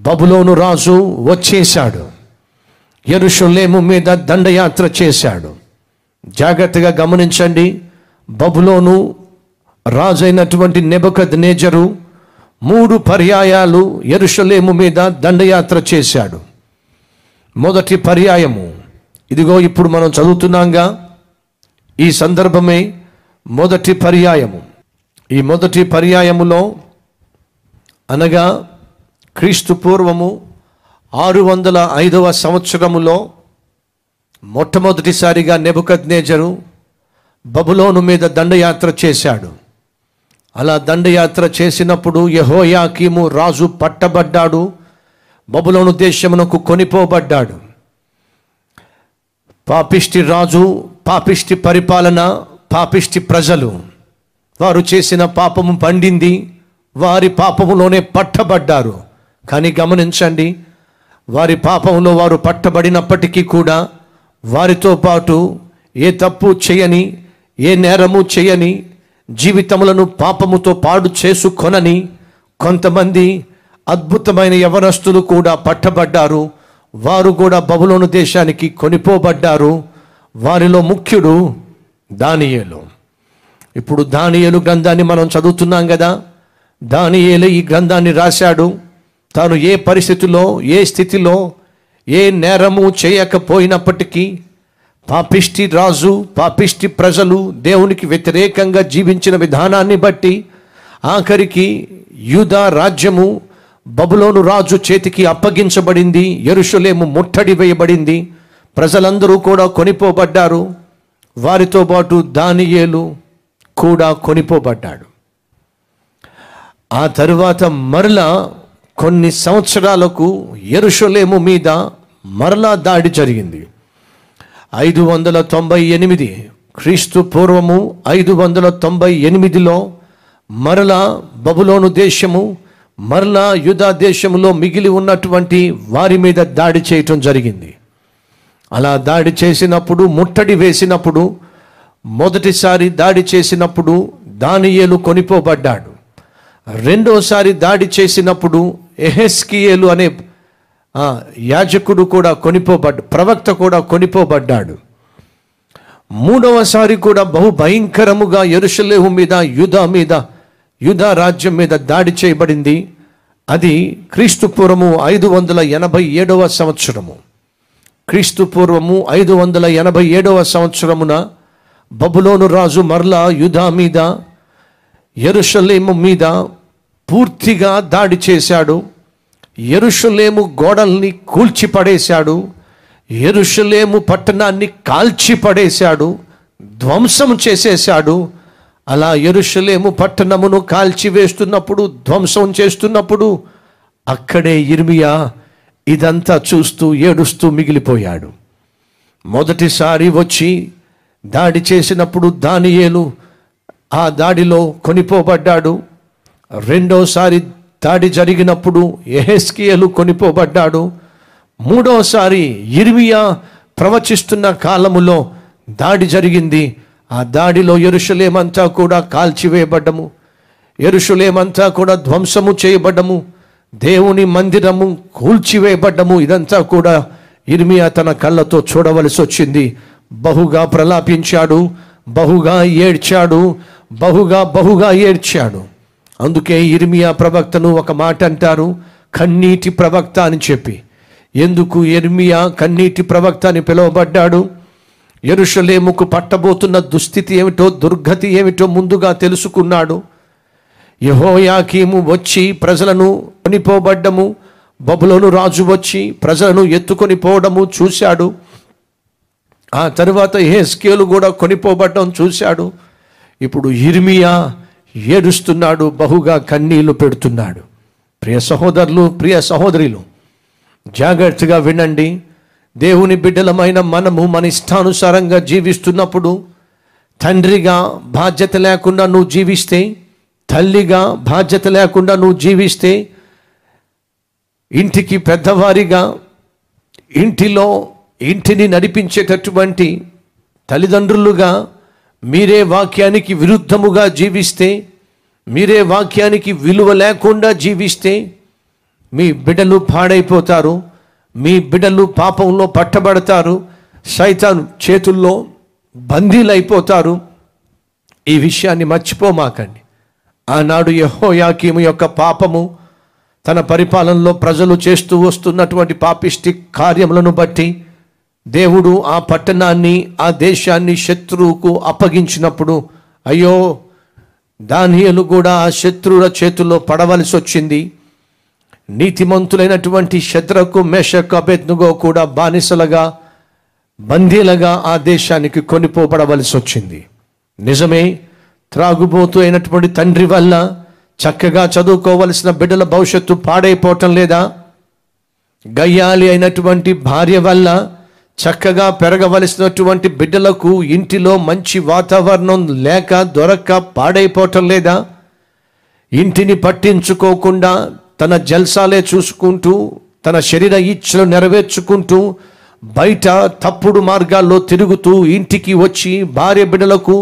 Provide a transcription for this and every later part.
బబులోను రాజు వచ్చేశాడు ఎరుషులేము మీద దండయాత్ర చేశాడు జాగ్రత్తగా గమనించండి బబులోను రాజైనటువంటి నెబద్ నేజరు మూడు పర్యాయాలు ఎరుషలేము మీద దండయాత్ర చేశాడు మొదటి పర్యాయము ఇదిగో ఇప్పుడు మనం చదువుతున్నాంగా ఈ సందర్భమే మొదటి పర్యాయము ఈ మొదటి పర్యాయములో అనగా క్రీస్తు పూర్వము ఆరు వందల ఐదవ సంవత్సరములో మొట్టమొదటిసారిగా నెబుకద్నేజరు బబులోను మీద దండయాత్ర చేశాడు అలా దండయాత్ర చేసినప్పుడు యహోయాకీము రాజు పట్టబడ్డాడు బబులోను దేశమునకు కొనిపోబడ్డాడు పాపిష్టి రాజు పాపిష్టి పరిపాలన పాపిష్టి ప్రజలు వారు చేసిన పాపము పండింది వారి పాపములోనే పట్టబడ్డారు కానీ గమనించండి వారి పాపంలో వారు పట్టబడినప్పటికీ కూడా వారితో పాటు ఏ తప్పు చేయని ఏ నేరము చేయని జీవితములను పాపముతో పాడు చేసుకొనని కొంతమంది అద్భుతమైన యవనస్తులు కూడా పట్టబడ్డారు వారు కూడా బబులోను దేశానికి కొనిపోబడ్డారు వారిలో ముఖ్యుడు దానియేలు ఇప్పుడు దానియేలు గ్రంథాన్ని మనం చదువుతున్నాం కదా దానియేలు ఈ గ్రంథాన్ని రాశాడు తాను ఏ పరిస్థితిలో ఏ స్థితిలో ఏ నేరము చేయకపోయినప్పటికీ పాపిష్టి రాజు పాపిష్టి ప్రజలు దేవునికి వ్యతిరేకంగా జీవించిన విధానాన్ని బట్టి ఆఖరికి యూదా రాజ్యము బబులోను రాజు చేతికి అప్పగించబడింది ఎరుషలేము ముట్టడి వేయబడింది ప్రజలందరూ కూడా కొనిపోబడ్డారు వారితో పాటు దానియేలు కూడా కొనిపోబడ్డాడు ఆ తరువాత మరలా కొన్ని సంవత్సరాలకు ఎరుషలేము మీద మరలా దాడి జరిగింది ఐదు వందల తొంభై ఎనిమిది క్రీస్తు పూర్వము ఐదు వందల తొంభై ఎనిమిదిలో మరలా బబులోను దేశము మరలా యుధా దేశములో మిగిలి ఉన్నటువంటి వారి మీద దాడి చేయటం జరిగింది అలా దాడి చేసినప్పుడు ముట్టడి వేసినప్పుడు మొదటిసారి దాడి చేసినప్పుడు దానియేలు కొనిపోబడ్డాడు రెండోసారి దాడి చేసినప్పుడు ఎహెస్కియేలు అనే ఆ, యాజకుడు కూడా కొనిపోబడ్డ ప్రవక్త కూడా కొనిపోబడ్డాడు మూడవసారి కూడా బహు భయంకరముగా ఎరుషలేము మీద యుధా మీద యుధా రాజ్యం మీద దాడి చేయబడింది అది క్రీస్తు పూర్వము ఐదు వందల ఎనభై ఏడవ సంవత్సరము క్రీస్తు పూర్వము ఐదు వందల ఎనభై ఏడవ సంవత్సరమున బబులోను రాజు మరలా యుధా మీద ఎరుషలేము మీద పూర్తిగా దాడి చేశాడు ఎరుషలేము గోడల్ని కూల్చిపడేశాడు ఎరుషలేము పట్టణాన్ని కాల్చిపడేశాడు ధ్వంసం చేసేశాడు అలా ఎరుషలేము పట్టణమును కాల్చివేస్తున్నప్పుడు ధ్వంసం చేస్తున్నప్పుడు అక్కడే ఇర్మియా ఇదంతా చూస్తూ ఏడుస్తూ మిగిలిపోయాడు మొదటిసారి వచ్చి దాడి చేసినప్పుడు దానియేలు ఆ దాడిలో కొనిపోబడ్డాడు రెండోసారి దాడి జరిగినప్పుడు ఎహెస్కియలు కొనిపోబడ్డాడు మూడోసారి ఇర్మియా ప్రవచిస్తున్న కాలములో దాడి జరిగింది ఆ దాడిలో ఎరుషలేమంతా కూడా కాల్చివేయబడ్డము ఎరుషలేమంతా కూడా ధ్వంసము చేయబడ్డము దేవుని మందిరము కూల్చివేయబడ్డము ఇదంతా కూడా ఇర్మియా తన కళ్ళతో చూడవలసి వచ్చింది బహుగా ప్రలాపించాడు బహుగా ఏడ్చాడు బహుగా బహుగా ఏడ్చాడు అందుకే ఇర్మియా ప్రవక్తను ఒక మాట అంటారు కన్నీటి ప్రవక్త అని చెప్పి ఎందుకు ఇర్మియా కన్నీటి ప్రవక్త అని పిలువబడ్డాడు ఎరుషలేముకు పట్టబోతున్న దుస్థితి ఏమిటో దుర్గతి ఏమిటో ముందుగా తెలుసుకున్నాడు యహోయాకీము వచ్చి ప్రజలను కొనిపోబడ్డము బబులోను రాజు వచ్చి ప్రజలను ఎత్తుకొని పోవడము చూశాడు ఆ తరువాత హేస్కేలు కూడా కొనిపోబడ్డం చూశాడు ఇప్పుడు ఇర్మియా ఏడుస్తున్నాడు బహుగా కన్నీళ్లు పెడుతున్నాడు ప్రియ సహోదరులు ప్రియ సహోదరులు జాగ్రత్తగా వినండి దేవుని బిడ్డలమైన మనము మన ఇష్టానుసారంగా జీవిస్తున్నప్పుడు తండ్రిగా బాధ్యత లేకుండా నువ్వు జీవిస్తే తల్లిగా బాధ్యత లేకుండా నువ్వు జీవిస్తే ఇంటికి పెద్దవారిగా ఇంటిలో ఇంటిని నడిపించేటటువంటి తల్లిదండ్రులుగా మీరే వాక్యానికి విరుద్ధముగా జీవిస్తే మీరే వాక్యానికి విలువ లేకుండా జీవిస్తే మీ బిడ్డలు పాడైపోతారు మీ బిడ్డలు పాపంలో పట్టబడతారు సైతాన్ చేతుల్లో బందీలైపోతారు ఈ విషయాన్ని మర్చిపోమాకండి ఆనాడు యెహోయాకీము యొక్క పాపము తన పరిపాలనలో ప్రజలు చేస్తూ వస్తున్నటువంటి పాపిష్టి కార్యములను బట్టి దేవుడు ఆ పట్టణాన్ని ఆ దేశాన్ని శత్రువుకు అప్పగించినప్పుడు అయ్యో దానియలు కూడా ఆ శత్రువుల చేతుల్లో పడవలసి వచ్చింది నీతిమంతులైనటువంటి శత్రకు మేషకు అభెజ్ఞగో కూడా బానిసలుగా బందీలుగా ఆ దేశానికి కొనిపోబడవలసి వచ్చింది నిజమే త్రాగుబోతు అయినటువంటి తండ్రి వల్ల చక్కగా చదువుకోవలసిన బిడ్డల భవిష్యత్తు పాడైపోవటం లేదా గయ్యాలి అయినటువంటి భార్య వల్ల చక్కగా పెరగవలసినటువంటి బిడ్డలకు ఇంటిలో మంచి వాతావరణం లేక దొరక్క పాడైపోవటం లేదా ఇంటిని పట్టించుకోకుండా తన జల్సాలే చూసుకుంటూ తన శరీర ఇచ్చలు నెరవేర్చుకుంటూ బయట తప్పుడు మార్గాల్లో తిరుగుతూ ఇంటికి వచ్చి భార్య బిడ్డలకు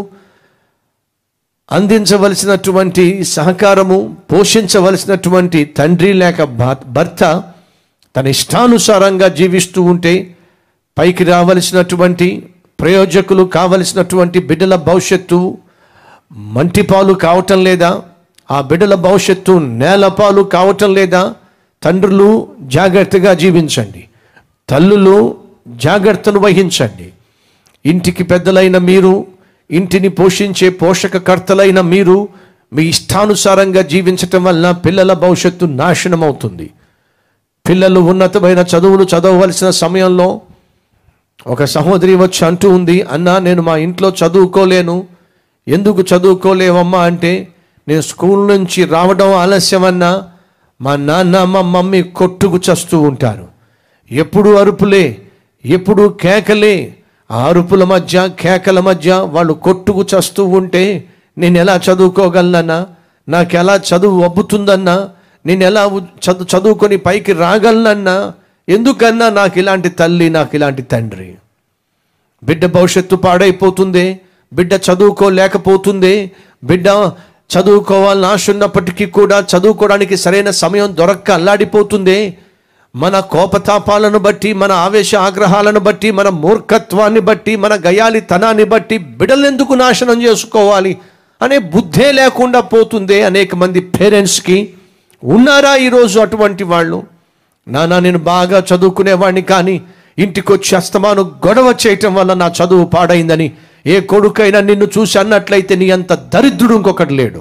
అందించవలసినటువంటి సహకారము పోషించవలసినటువంటి తండ్రి లేక భా- భర్త తన ఇష్టానుసారంగా జీవిస్తూ ఉంటే పైకి రావలసినటువంటి ప్రయోజకులు కావలసినటువంటి బిడ్డల భవిష్యత్తు మంటిపాలు కావటం లేదా ఆ బిడ్డల భవిష్యత్తు నేలపాలు కావటం లేదా తండ్రులు జాగ్రత్తగా జీవించండి తల్లులు జాగ్రత్తను వహించండి ఇంటికి పెద్దలైన మీరు ఇంటిని పోషించే పోషకకర్తలైన మీరు మీ ఇష్టానుసారంగా జీవించటం వల్ల పిల్లల భవిష్యత్తు నాశనం అవుతుంది పిల్లలు ఉన్నతమైన చదువులు చదవవలసిన సమయంలో ఒక సహోదరి వచ్చి అంటూ ఉంది అన్న నేను మా ఇంట్లో చదువుకోలేను ఎందుకు చదువుకోలేవమ్మా అంటే నేను స్కూల్ నుంచి రావడం ఆలస్యమన్నా మా నాన్న మా మమ్మీ కొట్టుకు చస్తూ ఉంటారు ఎప్పుడు అరుపులే ఎప్పుడు కేకలే ఆ అరుపుల మధ్య కేకల మధ్య వాళ్ళు కొట్టుకు చస్తూ ఉంటే నేను ఎలా చదువుకోగలనన్నా నాకు ఎలా చదువు అబ్బుతుందన్నా నేను ఎలా ఉ- చదువు చదువుకొని పైకి రాగలనన్నా ఎందుకన్నా నాకు ఇలాంటి తల్లి నాకు ఇలాంటి తండ్రి బిడ్డ భవిష్యత్తు పాడైపోతుంది బిడ్డ చదువుకోలేకపోతుంది బిడ్డ చదువుకోవాలని ఆశ ఉన్నప్పటికీ కూడా చదువుకోవడానికి సరైన సమయం దొరక్క అల్లాడిపోతుంది మన కోపతాపాలను బట్టి మన ఆవేశ ఆగ్రహాలను బట్టి మన మూర్ఖత్వాన్ని బట్టి మన గయాలితనాన్ని బట్టి బిడ్డలు ఎందుకు నాశనం చేసుకోవాలి అనే బుద్ధే లేకుండా పోతుంది అనేక మంది పేరెంట్స్కి ఉన్నారా ఈరోజు అటువంటి వాళ్ళు నానా నేను బాగా చదువుకునేవాడిని కానీ ఇంటికి వచ్చి అస్తమాను గొడవ చేయటం వల్ల నా చదువు పాడైందని ఏ కొడుకైనా నిన్ను చూసి అన్నట్లయితే నీ అంత దరిద్రుడు ఇంకొకటి లేడు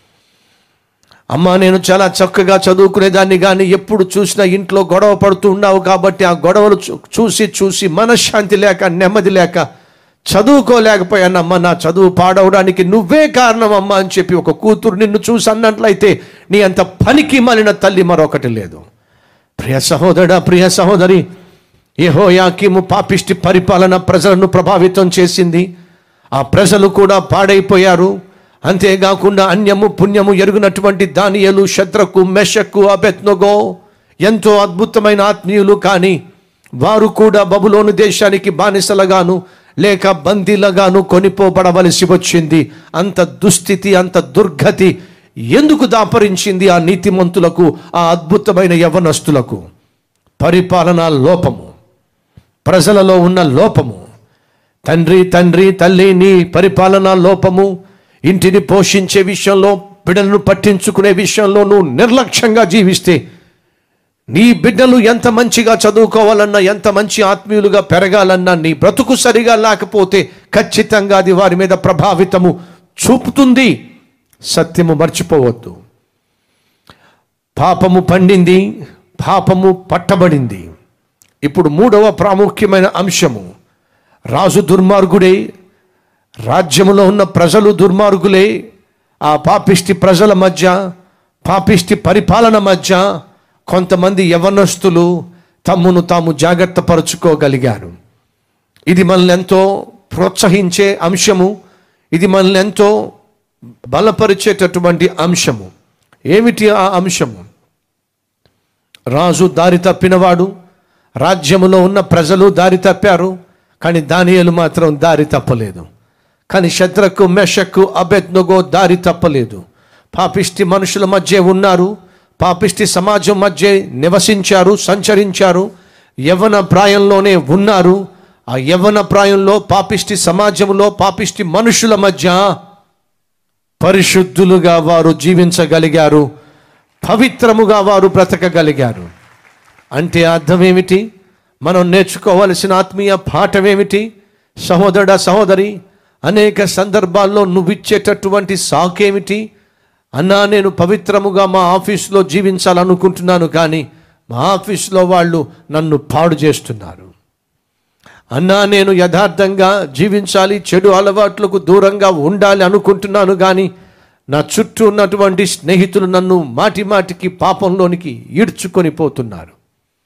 అమ్మా నేను చాలా చక్కగా చదువుకునేదాన్ని కానీ ఎప్పుడు చూసినా ఇంట్లో గొడవ పడుతూ ఉన్నావు కాబట్టి ఆ గొడవలు చూ- చూసి చూసి మనశ్శాంతి లేక నెమ్మది లేక చదువుకోలేకపోయానమ్మా నా చదువు పాడవడానికి నువ్వే కారణం అమ్మా అని చెప్పి ఒక కూతురు నిన్ను చూసి అన్నట్లయితే నీ అంత పనికి మాలిన తల్లి మరొకటి లేదు ప్రియ సహోదరుడా ప్రియ సహోదరి యెహోయాకీము పాపిష్టి పరిపాలన ప్రజలను ప్రభావితం చేసింది ఆ ప్రజలు కూడా పాడైపోయారు అంతేకాకుండా అన్యము పుణ్యము ఎరుగునటువంటి దానియలు శత్రకు మెషక్కు అబెత్నగో ఎంతో అద్భుతమైన ఆత్మీయులు కానీ వారు కూడా బబులోను దేశానికి బానిసలుగాను లేక బందీలుగాను కొనిపోబడవలసి వచ్చింది అంత దుస్థితి అంత దుర్గతి ఎందుకు దాపరించింది ఆ నీతిమంతులకు ఆ అద్భుతమైన యవనస్తులకు పరిపాలనా లోపము ప్రజలలో ఉన్న లోపము తండ్రి తండ్రి తల్లి నీ పరిపాలనా లోపము ఇంటిని పోషించే విషయంలో బిడ్డలను పట్టించుకునే విషయంలో నువ్వు నిర్లక్ష్యంగా జీవిస్తే నీ బిడ్డలు ఎంత మంచిగా చదువుకోవాలన్నా ఎంత మంచి ఆత్మీయులుగా పెరగాలన్నా నీ బ్రతుకు సరిగా లేకపోతే ఖచ్చితంగా అది వారి మీద ప్రభావితము చూపుతుంది సత్యము మర్చిపోవద్దు పాపము పండింది పాపము పట్టబడింది ఇప్పుడు మూడవ ప్రాముఖ్యమైన అంశము రాజు దుర్మార్గుడే రాజ్యములో ఉన్న ప్రజలు దుర్మార్గులే ఆ పాపిష్టి ప్రజల మధ్య పాపిష్టి పరిపాలన మధ్య కొంతమంది యవనస్తులు తమ్మును తాము జాగ్రత్త పరుచుకోగలిగారు ఇది మనల్ని ఎంతో ప్రోత్సహించే అంశము ఇది మనల్ని ఎంతో బలపరిచేటటువంటి అంశము ఏమిటి ఆ అంశము రాజు దారి తప్పినవాడు రాజ్యములో ఉన్న ప్రజలు దారి తప్పారు కానీ దానియేలు మాత్రం దారి తప్పలేదు కానీ శత్రకు మెషక్కు అబెత్నగో దారి తప్పలేదు పాపిష్టి మనుషుల మధ్య ఉన్నారు పాపిష్టి సమాజం మధ్య నివసించారు సంచరించారు యవ్వన ప్రాయంలోనే ఉన్నారు ఆ యవ్వన ప్రాయంలో పాపిష్టి సమాజంలో పాపిష్టి మనుషుల మధ్య పరిశుద్ధులుగా వారు జీవించగలిగారు పవిత్రముగా వారు బ్రతకగలిగారు అంటే అర్థం ఏమిటి మనం నేర్చుకోవలసిన ఆత్మీయ పాఠమేమిటి సహోదరుడ సహోదరి అనేక సందర్భాల్లో నువ్వు ఇచ్చేటటువంటి సాకేమిటి అన్నా నేను పవిత్రముగా మా ఆఫీసులో జీవించాలనుకుంటున్నాను కానీ మా ఆఫీసులో వాళ్ళు నన్ను పాడు చేస్తున్నారు అన్నా నేను యథార్థంగా జీవించాలి చెడు అలవాట్లకు దూరంగా ఉండాలి అనుకుంటున్నాను కానీ నా చుట్టూ ఉన్నటువంటి స్నేహితులు నన్ను మాటి మాటికి పాపంలోనికి ఈడ్చుకొని పోతున్నారు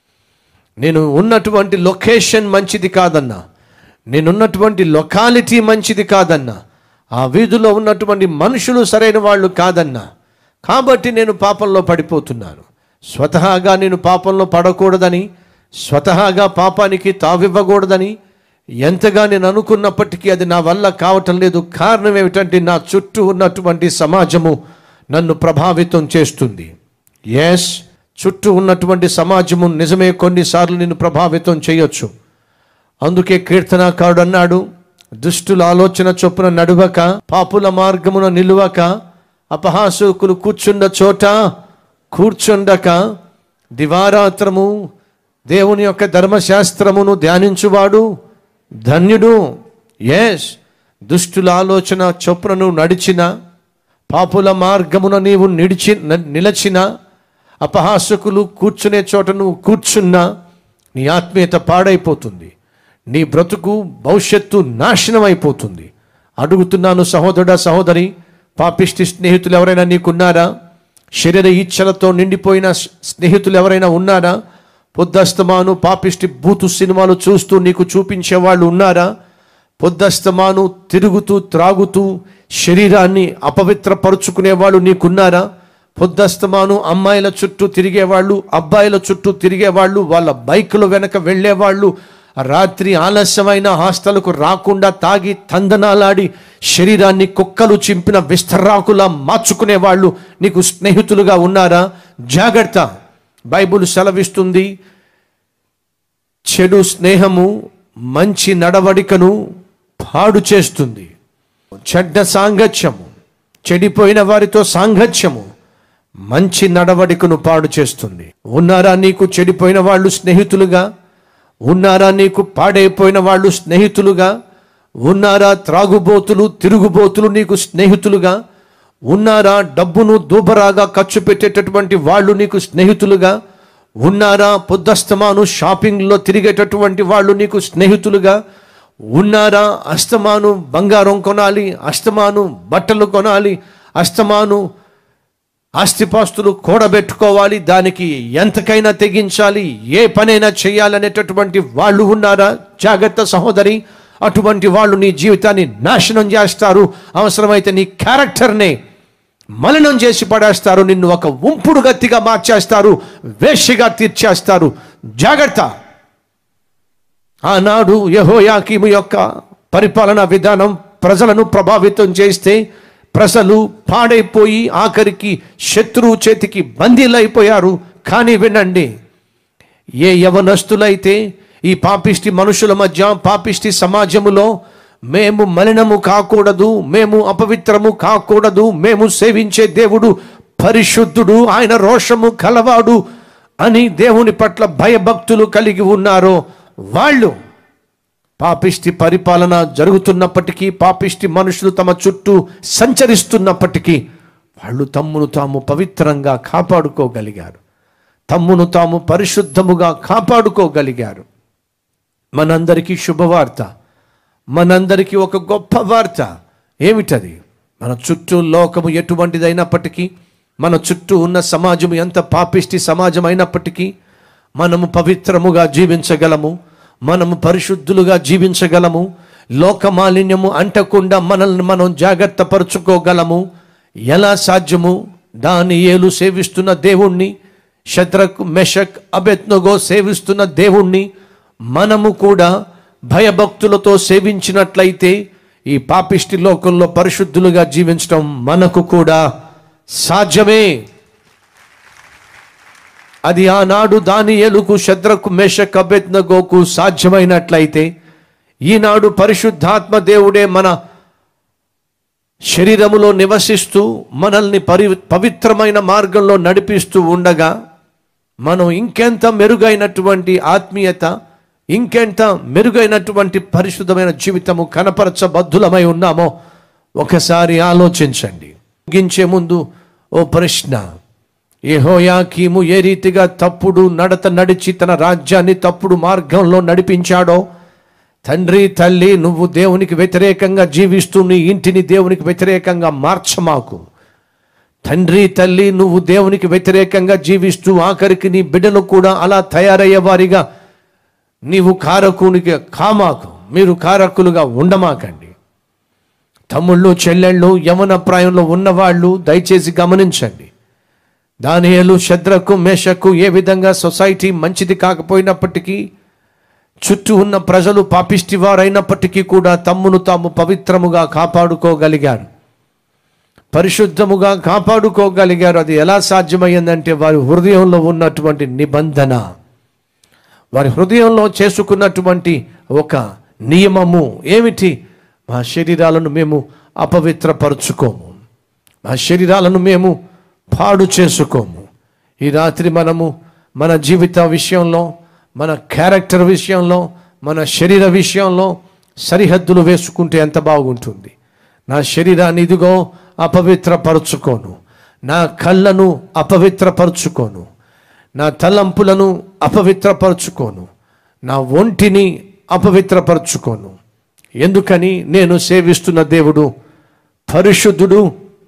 నేను ఉన్నటువంటి లొకేషన్ మంచిది కాదన్నా నేనున్నటువంటి లొకాలిటీ మంచిది కాదన్నా ఆ వీధిలో ఉన్నటువంటి మనుషులు సరైన వాళ్ళు కాదన్నా కాబట్టి నేను పాపంలో పడిపోతున్నాను స్వతహాగా నేను పాపంలో పడకూడదని స్వతహాగా పాపానికి తావివ్వకూడదని ఎంతగా నేను అనుకున్నప్పటికీ అది నా వల్ల కావటం లేదు కారణం ఏమిటంటే నా చుట్టూ ఉన్నటువంటి సమాజము నన్ను ప్రభావితం చేస్తుంది ఎస్ చుట్టూ ఉన్నటువంటి సమాజము నిజమే కొన్నిసార్లు నిన్ను ప్రభావితం చేయొచ్చు అందుకే కీర్తనాకారుడు అన్నాడు దుష్టుల ఆలోచన చొప్పున నడువక పాపుల మార్గమున నిలువక అపహాసకులు కూర్చున్న చోట కూర్చుండక దివారాత్రము దేవుని యొక్క ధర్మశాస్త్రమును ధ్యానించువాడు ధన్యుడు ఎస్ దుష్టుల ఆలోచన చొప్పున నువ్వు నడిచిన పాపుల మార్గమున నీవు నిడిచి నిలచిన అపహాసకులు కూర్చునే చోట నువ్వు కూర్చున్నా నీ ఆత్మీయత పాడైపోతుంది నీ బ్రతుకు భవిష్యత్తు నాశనం అయిపోతుంది అడుగుతున్నాను సహోదరుడా సహోదరి పాపిష్టి స్నేహితులు ఎవరైనా నీకున్నారా శరీర ఇచ్చలతో నిండిపోయిన స్నేహితులు ఎవరైనా ఉన్నారా పొద్దస్తమాను పాపిష్టి బూతు సినిమాలు చూస్తూ నీకు చూపించే వాళ్ళు ఉన్నారా పొద్దస్తమాను తిరుగుతూ త్రాగుతూ శరీరాన్ని అపవిత్రపరుచుకునే వాళ్ళు నీకున్నారా పొద్దస్తమాను అమ్మాయిల చుట్టూ తిరిగేవాళ్ళు అబ్బాయిల చుట్టూ తిరిగేవాళ్ళు వాళ్ళ బైకుల వెనక వెళ్ళేవాళ్ళు రాత్రి ఆలస్యమైన హాస్టల్కు రాకుండా తాగి తందనాలాడి శరీరాన్ని కుక్కలు చింపిన విస్తరాకులా మార్చుకునే వాళ్ళు నీకు స్నేహితులుగా ఉన్నారా జాగ్రత్త బైబుల్ సెలవిస్తుంది చెడు స్నేహము మంచి నడవడికను పాడు చేస్తుంది చెడ్డ సాంగత్యము చెడిపోయిన వారితో సాంగత్యము మంచి నడవడికను పాడు చేస్తుంది ఉన్నారా నీకు చెడిపోయిన వాళ్ళు స్నేహితులుగా ఉన్నారా నీకు పాడైపోయిన వాళ్ళు స్నేహితులుగా ఉన్నారా త్రాగుబోతులు తిరుగుబోతులు నీకు స్నేహితులుగా ఉన్నారా డబ్బును దూబరాగా ఖర్చు పెట్టేటటువంటి వాళ్ళు నీకు స్నేహితులుగా ఉన్నారా పొద్దస్తమాను షాపింగ్లో తిరిగేటటువంటి వాళ్ళు నీకు స్నేహితులుగా ఉన్నారా అస్తమాను బంగారం కొనాలి అస్తమాను బట్టలు కొనాలి అస్తమాను ఆస్తిపాస్తులు కూడబెట్టుకోవాలి దానికి ఎంతకైనా తెగించాలి ఏ పనైనా చేయాలనేటటువంటి వాళ్ళు ఉన్నారా జాగ్రత్త సహోదరి అటువంటి వాళ్ళు నీ జీవితాన్ని నాశనం చేస్తారు అవసరమైతే నీ క్యారెక్టర్నే మలినం చేసి పడేస్తారు నిన్ను ఒక ఉంపుడు గత్తిగా మార్చేస్తారు వేషిగా తీర్చేస్తారు జాగ్రత్త ఆనాడు యహోయాకీము యొక్క పరిపాలనా విధానం ప్రజలను ప్రభావితం చేస్తే ప్రజలు పాడైపోయి ఆఖరికి శత్రువు చేతికి బందీలైపోయారు కానీ వినండి ఏ యవనస్తులైతే ఈ పాపిష్టి మనుషుల మధ్య పాపిష్టి సమాజములో మేము మలినము కాకూడదు మేము అపవిత్రము కాకూడదు మేము సేవించే దేవుడు పరిశుద్ధుడు ఆయన రోషము కలవాడు అని దేవుని పట్ల భయభక్తులు కలిగి ఉన్నారో వాళ్ళు పాపిష్టి పరిపాలన జరుగుతున్నప్పటికీ పాపిష్టి మనుషులు తమ చుట్టూ సంచరిస్తున్నప్పటికీ వాళ్ళు తమ్మును తాము పవిత్రంగా కాపాడుకోగలిగారు తమ్మును తాము పరిశుద్ధముగా కాపాడుకోగలిగారు మనందరికీ శుభవార్త మనందరికీ ఒక గొప్ప వార్త ఏమిటది మన చుట్టూ లోకము ఎటువంటిదైనప్పటికీ మన చుట్టూ ఉన్న సమాజం ఎంత పాపిష్టి సమాజం అయినప్పటికీ మనము పవిత్రముగా జీవించగలము మనము పరిశుద్ధులుగా జీవించగలము లోక మాలిన్యము అంటకుండా మనల్ని మనం జాగ్రత్త పరుచుకోగలము ఎలా సాధ్యము దాని ఏలు సేవిస్తున్న దేవుణ్ణి శత్రక్ మెషక్ అబెత్నగో సేవిస్తున్న దేవుణ్ణి మనము కూడా భయభక్తులతో సేవించినట్లయితే ఈ పాపిష్టి లోకంలో పరిశుద్ధులుగా జీవించడం మనకు కూడా సాధ్యమే అది ఆనాడు దాని ఎలుకు శద్రకు మేషక్ అభ్యత్నగోకు సాధ్యమైనట్లయితే ఈనాడు పరిశుద్ధాత్మ దేవుడే మన శరీరములో నివసిస్తూ మనల్ని పరి పవిత్రమైన మార్గంలో నడిపిస్తూ ఉండగా మనం ఇంకెంత మెరుగైనటువంటి ఆత్మీయత ఇంకెంత మెరుగైనటువంటి పరిశుద్ధమైన జీవితము కనపరచబద్ధులమై ఉన్నామో ఒకసారి ఆలోచించండి ముగించే ముందు ఓ ప్రశ్న యెహోయాకీము ఏ రీతిగా తప్పుడు నడత నడిచి తన రాజ్యాన్ని తప్పుడు మార్గంలో నడిపించాడో తండ్రి తల్లి నువ్వు దేవునికి వ్యతిరేకంగా జీవిస్తూ నీ ఇంటిని దేవునికి వ్యతిరేకంగా మార్చమాకు తండ్రి తల్లి నువ్వు దేవునికి వ్యతిరేకంగా జీవిస్తూ ఆఖరికి నీ బిడ్డలు కూడా అలా తయారయ్యే వారిగా నీవు కారకునికి కామాకు మీరు కారకులుగా ఉండమాకండి తమ్ముళ్ళు చెల్లెళ్ళు యవన ప్రాయంలో ఉన్నవాళ్ళు దయచేసి గమనించండి దానియలు శద్రకు మేషకు ఏ విధంగా సొసైటీ మంచిది కాకపోయినప్పటికీ చుట్టూ ఉన్న ప్రజలు పాపిష్టి వారైనప్పటికీ కూడా తమ్మును తాము పవిత్రముగా కాపాడుకోగలిగారు పరిశుద్ధముగా కాపాడుకోగలిగారు అది ఎలా సాధ్యమైందంటే వారి హృదయంలో ఉన్నటువంటి నిబంధన వారి హృదయంలో చేసుకున్నటువంటి ఒక నియమము ఏమిటి మా శరీరాలను మేము అపవిత్రపరుచుకోము మా శరీరాలను మేము పాడు చేసుకోము ఈ రాత్రి మనము మన జీవిత విషయంలో మన క్యారెక్టర్ విషయంలో మన శరీర విషయంలో సరిహద్దులు వేసుకుంటే ఎంత బాగుంటుంది నా శరీరాన్ని ఇదిగో అపవిత్రపరుచుకోను నా కళ్ళను అపవిత్రపరుచుకోను నా తలంపులను అపవిత్రపరుచుకోను నా ఒంటిని అపవిత్రపరుచుకోను ఎందుకని నేను సేవిస్తున్న దేవుడు పరిశుద్ధుడు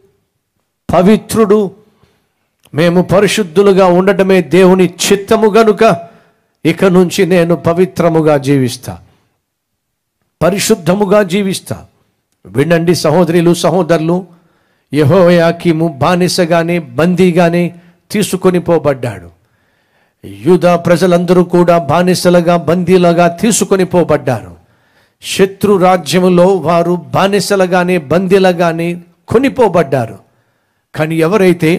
పవిత్రుడు మేము పరిశుద్ధులుగా ఉండటమే దేవుని చిత్తము గనుక ఇక నుంచి నేను పవిత్రముగా జీవిస్తా పరిశుద్ధముగా జీవిస్తా వినండి సహోదరులు సహోదరులు యెహోయాకీము బానిసగానే బందీగానే తీసుకొని పోబడ్డాడు యూదా ప్రజలందరూ కూడా బానిసలుగా బందీలుగా తీసుకొని పోబడ్డారు శత్రు రాజ్యములో వారు బానిసలుగానే బందీలుగానే కొనిపోబడ్డారు కానీ ఎవరైతే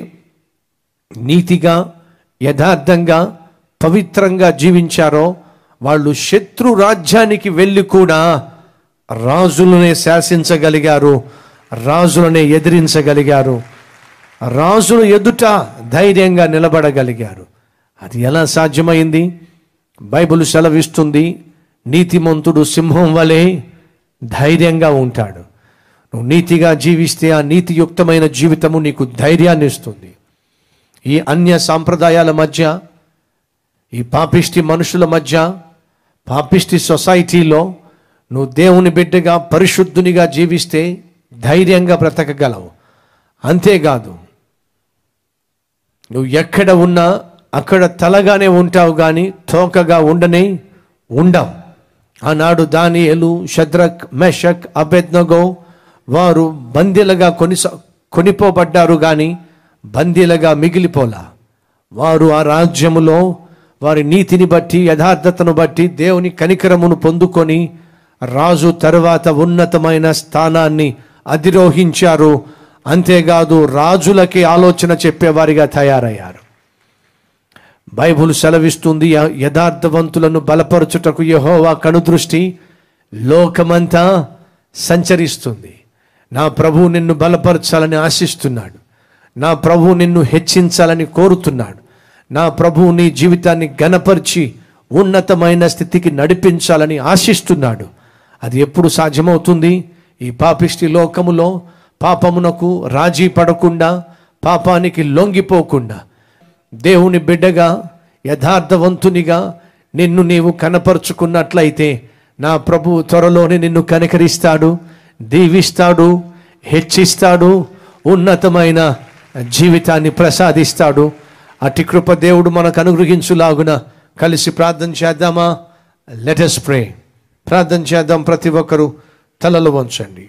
నీతిగా యథార్థంగా పవిత్రంగా జీవించారో వాళ్ళు శత్రు రాజ్యానికి వెళ్ళి కూడా రాజులనే శాసించగలిగారు రాజులనే ఎదిరించగలిగారు రాజుల ఎదుట ధైర్యంగా నిలబడగలిగారు అది ఎలా సాధ్యమైంది బైబిల్ సెలవిస్తుంది నీతిమంతుడు సింహం వలె ధైర్యంగా ఉంటాడు నువ్వు నీతిగా జీవిస్తే ఆ నీతియుక్తమైన జీవితము నీకు ధైర్యాన్ని ఇస్తుంది ఈ అన్య సాంప్రదాయాల మధ్య ఈ పాపిష్టి మనుషుల మధ్య పాపిష్టి సొసైటీలో నువ్వు దేవుని బిడ్డగా పరిశుద్ధునిగా జీవిస్తే ధైర్యంగా బ్రతకగలవు అంతేకాదు నువ్వు ఎక్కడ ఉన్నా అక్కడ తలగానే ఉంటావు కానీ తోకగా ఉండనే ఉండవు ఆనాడు దానియలు షద్రక్ మెషక్ అబెద్నగో వారు బందీలుగా కొని కొనిపోబడ్డారు కానీ బందీలుగా మిగిలిపోలా వారు ఆ రాజ్యములో వారి నీతిని బట్టి యథార్థతను బట్టి దేవుని కనికరమును పొందుకొని రాజు తరువాత ఉన్నతమైన స్థానాన్ని అధిరోహించారు అంతేకాదు రాజులకి ఆలోచన చెప్పేవారిగా తయారయ్యారు బైబుల్ సెలవిస్తుంది య- యథార్థవంతులను బలపరచుటకు యెహోవా కనుదృష్టి లోకమంతా సంచరిస్తుంది నా ప్రభు నిన్ను బలపరచాలని ఆశిస్తున్నాడు నా ప్రభు నిన్ను హెచ్చించాలని కోరుతున్నాడు నా ప్రభు నీ జీవితాన్ని గనపరిచి ఉన్నతమైన స్థితికి నడిపించాలని ఆశిస్తున్నాడు అది ఎప్పుడు సాధ్యమవుతుంది ఈ పాపిష్టి లోకములో పాపమునకు రాజీ పడకుండా పాపానికి లొంగిపోకుండా దేవుని బిడ్డగా యథార్థవంతునిగా నిన్ను నీవు కనపరుచుకున్నట్లయితే నా ప్రభు త్వరలోనే నిన్ను కనికరిస్తాడు దీవిస్తాడు హెచ్చిస్తాడు ఉన్నతమైన జీవితాన్ని ప్రసాదిస్తాడు అతి కృప దేవుడు మనకు అనుగ్రహించులాగున కలిసి ప్రార్థన చేద్దామా లెటస్ ప్రే ప్రార్థన చేద్దాం ప్రతి ఒక్కరూ తలలు వంచండి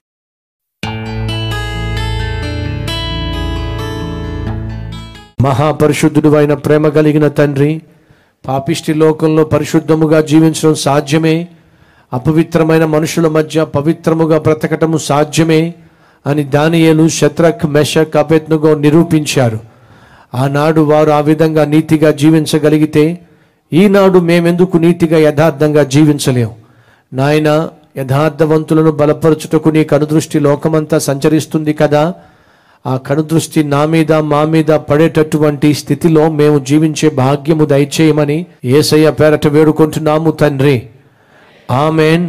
మహాపరిశుద్ధుడు అయిన ప్రేమ కలిగిన తండ్రి పాపిష్టి లోకంలో పరిశుద్ధముగా జీవించడం సాధ్యమే అపవిత్రమైన మనుషుల మధ్య పవిత్రముగా బ్రతకటము సాధ్యమే అని దానియేలు శత్రక్ మెషక్ అభెత్నుగో నిరూపించారు ఆనాడు వారు ఆ విధంగా నీతిగా జీవించగలిగితే ఈనాడు మేమెందుకు నీతిగా యథార్థంగా జీవించలేం నాయన యథార్థవంతులను బలపరచుటకు నీ కనుదృష్టి లోకమంతా సంచరిస్తుంది కదా ఆ కనుదృష్టి నా మీద మా మీద పడేటటువంటి స్థితిలో మేము జీవించే భాగ్యము దయచేయమని ఏసయ్య పేరట వేడుకుంటున్నాము తండ్రి ఆమెన్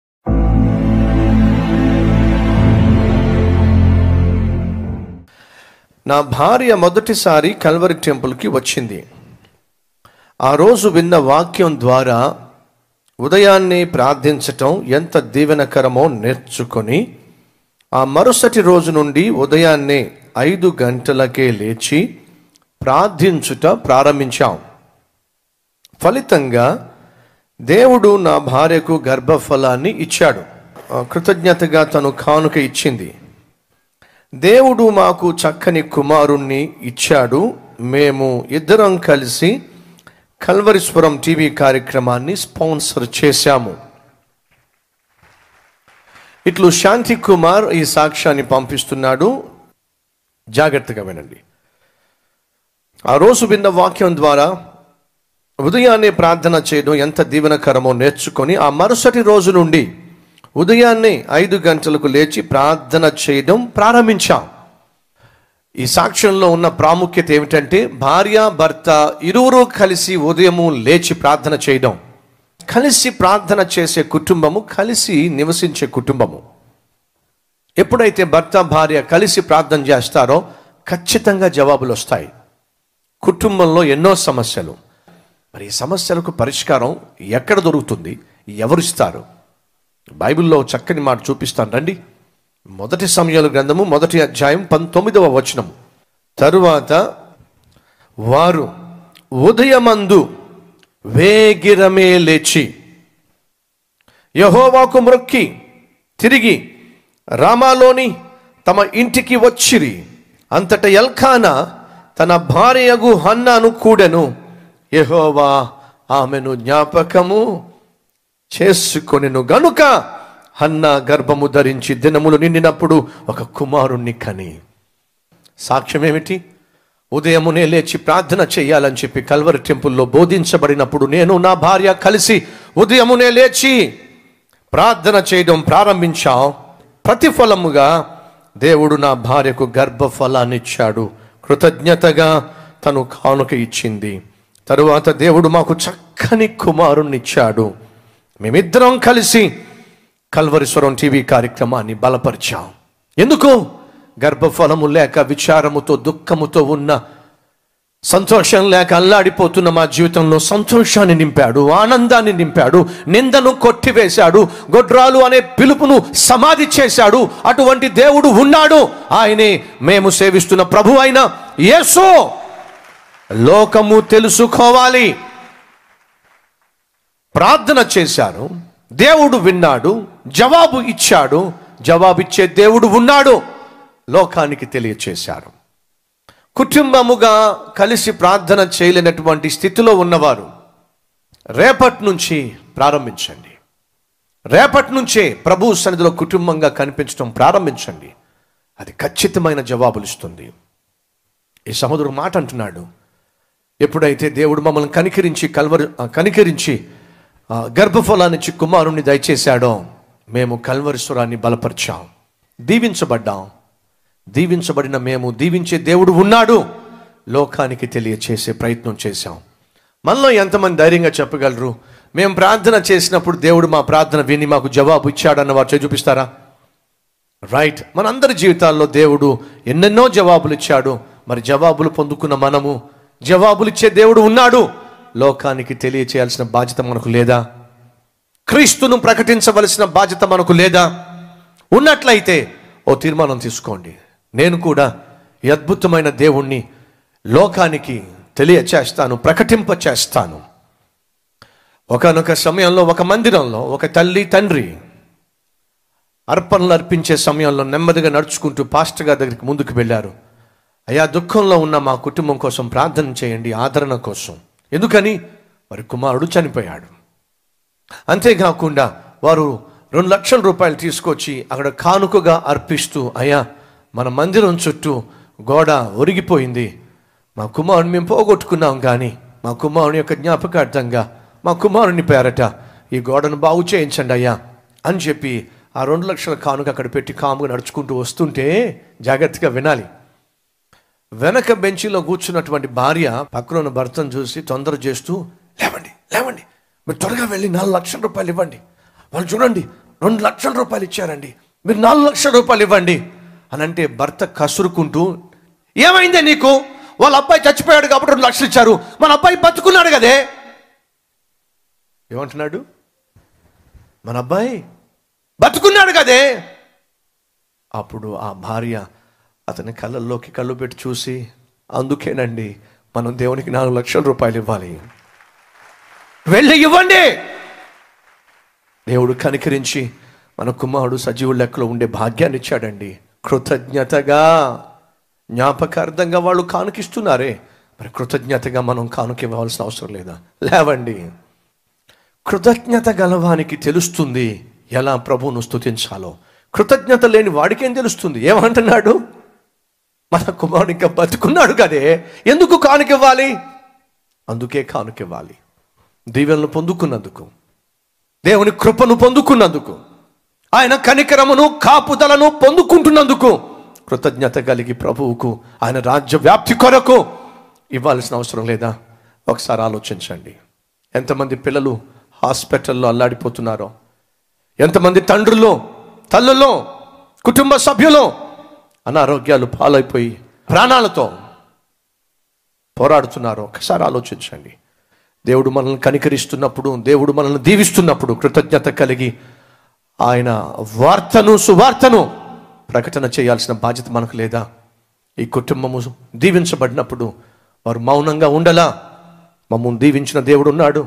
నా భార్య మొదటిసారి కల్వరి టెంపుల్కి వచ్చింది ఆ రోజు విన్న వాక్యం ద్వారా ఉదయాన్నే ప్రార్థించటం ఎంత దీవెనకరమో నేర్చుకొని ఆ మరుసటి రోజు నుండి ఉదయాన్నే ఐదు గంటలకే లేచి ప్రార్థించుట ప్రారంభించాం ఫలితంగా దేవుడు నా భార్యకు గర్భఫలాన్ని ఇచ్చాడు ఆ, కృతజ్ఞతగా తను కానుక ఇచ్చింది దేవుడు మాకు చక్కని కుమారుణ్ణి ఇచ్చాడు మేము ఇద్దరం కలిసి కల్వరీశ్వరం టీవీ కార్యక్రమాన్ని స్పాన్సర్ చేశాము ఇట్లు శాంతి కుమార్ ఈ సాక్ష్యాన్ని పంపిస్తున్నాడు జాగ్రత్తగా వినండి ఆ రోజు విన్న వాక్యం ద్వారా ఉదయాన్నే ప్రార్థన చేయడం ఎంత దీవెనకరమో నేర్చుకొని ఆ మరుసటి రోజు నుండి ఉదయాన్నే ఐదు గంటలకు లేచి ప్రార్థన చేయడం ప్రారంభించాం ఈ సాక్ష్యంలో ఉన్న ప్రాముఖ్యత ఏమిటంటే భార్య భర్త ఇరువురు కలిసి ఉదయము లేచి ప్రార్థన చేయడం కలిసి ప్రార్థన చేసే కుటుంబము కలిసి నివసించే కుటుంబము ఎప్పుడైతే భర్త భార్య కలిసి ప్రార్థన చేస్తారో ఖచ్చితంగా జవాబులు వస్తాయి కుటుంబంలో ఎన్నో సమస్యలు మరి ఈ సమస్యలకు పరిష్కారం ఎక్కడ దొరుకుతుంది ఎవరిస్తారు బైబిల్లో చక్కని మాట చూపిస్తాను రండి మొదటి సమయాల గ్రంథము మొదటి అధ్యాయం పంతొమ్మిదవ వచనం తరువాత వారు ఉదయమందు వేగిరమే లేచి యహోవాకు మ్రొక్కి తిరిగి రామాలోని తమ ఇంటికి వచ్చిరి అంతట ఎల్కానా తన భార్యగు హన్నాను కూడెను యహోవా ఆమెను జ్ఞాపకము చేసుకొనెను గనుక హన్న గర్భము ధరించి దినములు నిండినప్పుడు ఒక కుమారుణ్ణి కని సాక్ష్యం ఏమిటి ఉదయమునే లేచి ప్రార్థన చేయాలని చెప్పి కల్వరి టెంపుల్లో బోధించబడినప్పుడు నేను నా భార్య కలిసి ఉదయమునే లేచి ప్రార్థన చేయడం ప్రారంభించాం ప్రతిఫలముగా దేవుడు నా భార్యకు గర్భఫలాన్ని ఇచ్చాడు కృతజ్ఞతగా తను కానుక ఇచ్చింది తరువాత దేవుడు మాకు చక్కని కుమారుణ్ణి ఇచ్చాడు మేమిద్దరం కలిసి కల్వరిస్వరం టీవీ కార్యక్రమాన్ని బలపరిచాం ఎందుకు గర్భఫలము లేక విచారముతో దుఃఖముతో ఉన్న సంతోషం లేక అల్లాడిపోతున్న మా జీవితంలో సంతోషాన్ని నింపాడు ఆనందాన్ని నింపాడు నిందను కొట్టివేశాడు గొడ్రాలు అనే పిలుపును సమాధి చేశాడు అటువంటి దేవుడు ఉన్నాడు ఆయనే మేము సేవిస్తున్న ప్రభు అయిన యేసు లోకము తెలుసుకోవాలి ప్రార్థన చేశారు దేవుడు విన్నాడు జవాబు ఇచ్చాడు జవాబిచ్చే దేవుడు ఉన్నాడు లోకానికి తెలియచేశారు కుటుంబముగా కలిసి ప్రార్థన చేయలేనటువంటి స్థితిలో ఉన్నవారు రేపటి నుంచి ప్రారంభించండి రేపటి నుంచే ప్రభు సన్నిధిలో కుటుంబంగా కనిపించడం ప్రారంభించండి అది ఖచ్చితమైన జవాబులు ఇస్తుంది ఈ సహోదరుడు మాట అంటున్నాడు ఎప్పుడైతే దేవుడు మమ్మల్ని కనికరించి కల్వరి ఆ, కనికరించి ఆ, గర్భఫలాన్నిచ్చి కుమారుణ్ణి దయచేశాడో మేము కల్వరిశ్వరాన్ని బలపరిచాం దీవించబడ్డాం దీవించబడిన మేము దీవించే దేవుడు ఉన్నాడు లోకానికి తెలియచేసే ప్రయత్నం చేశాం మనలో ఎంతమంది ధైర్యంగా చెప్పగలరు మేము ప్రార్థన చేసినప్పుడు దేవుడు మా ప్రార్థన విని మాకు జవాబు ఇచ్చాడన్న వారు చేయి చూపిస్తారా రైట్ మనందరి జీవితాల్లో దేవుడు ఎన్నెన్నో జవాబులు ఇచ్చాడు మరి జవాబులు పొందుకున్న మనము జవాబులు ఇచ్చే దేవుడు ఉన్నాడు లోకానికి తెలియచేయాల్సిన బాధ్యత మనకు లేదా క్రీస్తును ప్రకటించవలసిన బాధ్యత మనకు లేదా ఉన్నట్లయితే ఓ తీర్మానం తీసుకోండి నేను కూడా ఈ అద్భుతమైన దేవుణ్ణి లోకానికి తెలియచేస్తాను ప్రకటింప చేస్తాను ఒకనొక సమయంలో ఒక మందిరంలో ఒక తల్లి తండ్రి అర్పణలు అర్పించే సమయంలో నెమ్మదిగా నడుచుకుంటూ పాస్టర్ గారి దగ్గరికి ముందుకు వెళ్ళారు అయ్యా దుఃఖంలో ఉన్న మా కుటుంబం కోసం ప్రార్థన చేయండి ఆదరణ కోసం ఎందుకని వారి కుమారుడు చనిపోయాడు అంతేకాకుండా వారు రెండు లక్షల రూపాయలు తీసుకొచ్చి అక్కడ కానుకగా అర్పిస్తూ అయ్యా మన మందిరం చుట్టూ గోడ ఒరిగిపోయింది మా కుమారుని మేము పోగొట్టుకున్నాం కానీ మా కుమారుని యొక్క జ్ఞాపకార్థంగా మా కుమారుని పేరట ఈ గోడను బాగు చేయించండి అయ్యా అని చెప్పి ఆ రెండు లక్షల కానుక అక్కడ పెట్టి కాముగా నడుచుకుంటూ వస్తుంటే జాగ్రత్తగా వినాలి వెనక బెంచీలో కూర్చున్నటువంటి భార్య పక్కన ఉన్న భర్తను చూసి తొందర చేస్తూ లేవండి లేవండి మీరు త్వరగా వెళ్ళి నాలుగు లక్షల రూపాయలు ఇవ్వండి వాళ్ళు చూడండి రెండు లక్షల రూపాయలు ఇచ్చారండి మీరు నాలుగు లక్షల రూపాయలు ఇవ్వండి అని అంటే భర్త కసురుకుంటూ ఏమైందే నీకు వాళ్ళ అబ్బాయి చచ్చిపోయాడు కాబట్టి రెండు లక్షలు ఇచ్చారు మన అబ్బాయి బతుకున్నాడు కదే ఏమంటున్నాడు మన అబ్బాయి బతుకున్నాడు కదే అప్పుడు ఆ భార్య అతని కళ్ళల్లోకి కళ్ళు పెట్టి చూసి అందుకేనండి మనం దేవునికి నాలుగు లక్షల రూపాయలు ఇవ్వాలి వెళ్ళి ఇవ్వండి దేవుడు కనికరించి మన కుమారుడు సజీవుల లెక్కలో ఉండే భాగ్యాన్ని ఇచ్చాడండి కృతజ్ఞతగా జ్ఞాపకార్థంగా వాళ్ళు కానుకిస్తున్నారే మరి కృతజ్ఞతగా మనం కానుక ఇవ్వాల్సిన అవసరం లేదా లేవండి కృతజ్ఞత గలవానికి తెలుస్తుంది ఎలా ప్రభువును స్తుతించాలో కృతజ్ఞత లేని వాడికేం తెలుస్తుంది ఏమంటున్నాడు మన కుమారుడు ఇంకా బతుకున్నాడు కదే ఎందుకు కానుకివ్వాలి అందుకే కానుకివ్వాలి దీవెనలు పొందుకున్నందుకు దేవుని కృపను పొందుకున్నందుకు ఆయన కనికరమును కాపుదలను పొందుకుంటున్నందుకు కృతజ్ఞత కలిగి ప్రభువుకు ఆయన రాజ్య వ్యాప్తి కొరకు ఇవ్వాల్సిన అవసరం లేదా ఒకసారి ఆలోచించండి ఎంతమంది పిల్లలు హాస్పిటల్లో అల్లాడిపోతున్నారో ఎంతమంది తండ్రులు తల్లుల్లో కుటుంబ సభ్యులు అనారోగ్యాలు పాలైపోయి ప్రాణాలతో పోరాడుతున్నారో ఒకసారి ఆలోచించండి దేవుడు మనల్ని కనికరిస్తున్నప్పుడు దేవుడు మనల్ని దీవిస్తున్నప్పుడు కృతజ్ఞత కలిగి ఆయన వార్తను సువార్తను ప్రకటన చేయాల్సిన బాధ్యత మనకు లేదా ఈ కుటుంబము దీవించబడినప్పుడు వారు మౌనంగా ఉండలా మమ్మల్ని దీవించిన దేవుడు ఉన్నాడు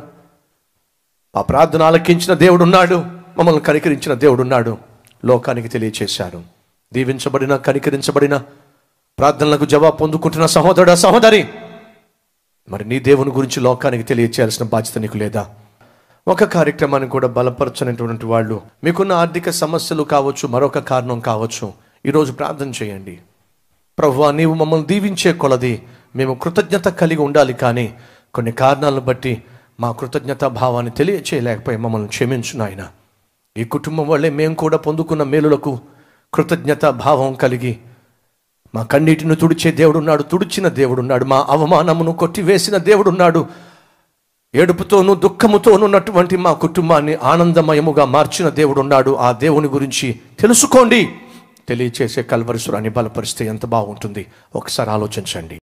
ఆ ప్రార్థన ఆలకించిన దేవుడు ఉన్నాడు మమ్మల్ని కనికరించిన దేవుడు ఉన్నాడు లోకానికి తెలియచేశారు దీవించబడిన కనికరించబడిన ప్రార్థనలకు జవాబు పొందుకుంటున్న సహోదరుడ సహోదరి మరి నీ దేవుని గురించి లోకానికి తెలియచేయాల్సిన బాధ్యత నీకు లేదా ఒక కార్యక్రమాన్ని కూడా బలపరచనటువంటి వాళ్ళు మీకున్న ఆర్థిక సమస్యలు కావచ్చు మరొక కారణం కావచ్చు ఈరోజు ప్రార్థన చేయండి ప్రభువా నీవు మమ్మల్ని దీవించే కొలది మేము కృతజ్ఞత కలిగి ఉండాలి కానీ కొన్ని కారణాలను బట్టి మా కృతజ్ఞత భావాన్ని తెలియచేయలేకపోయి మమ్మల్ని క్షమించు నాయన ఈ కుటుంబం వల్లే మేము కూడా పొందుకున్న మేలులకు కృతజ్ఞత భావం కలిగి మా కన్నీటిని తుడిచే దేవుడున్నాడు తుడిచిన దేవుడున్నాడు మా అవమానమును కొట్టివేసిన దేవుడున్నాడు ఏడుపుతోనూ దుఃఖముతోనూ ఉన్నటువంటి మా కుటుంబాన్ని ఆనందమయముగా మార్చిన దేవుడున్నాడు ఆ దేవుని గురించి తెలుసుకోండి తెలియచేసే కల్వరిసురాన్ని బలపరిస్తే ఎంత బాగుంటుంది ఒకసారి ఆలోచించండి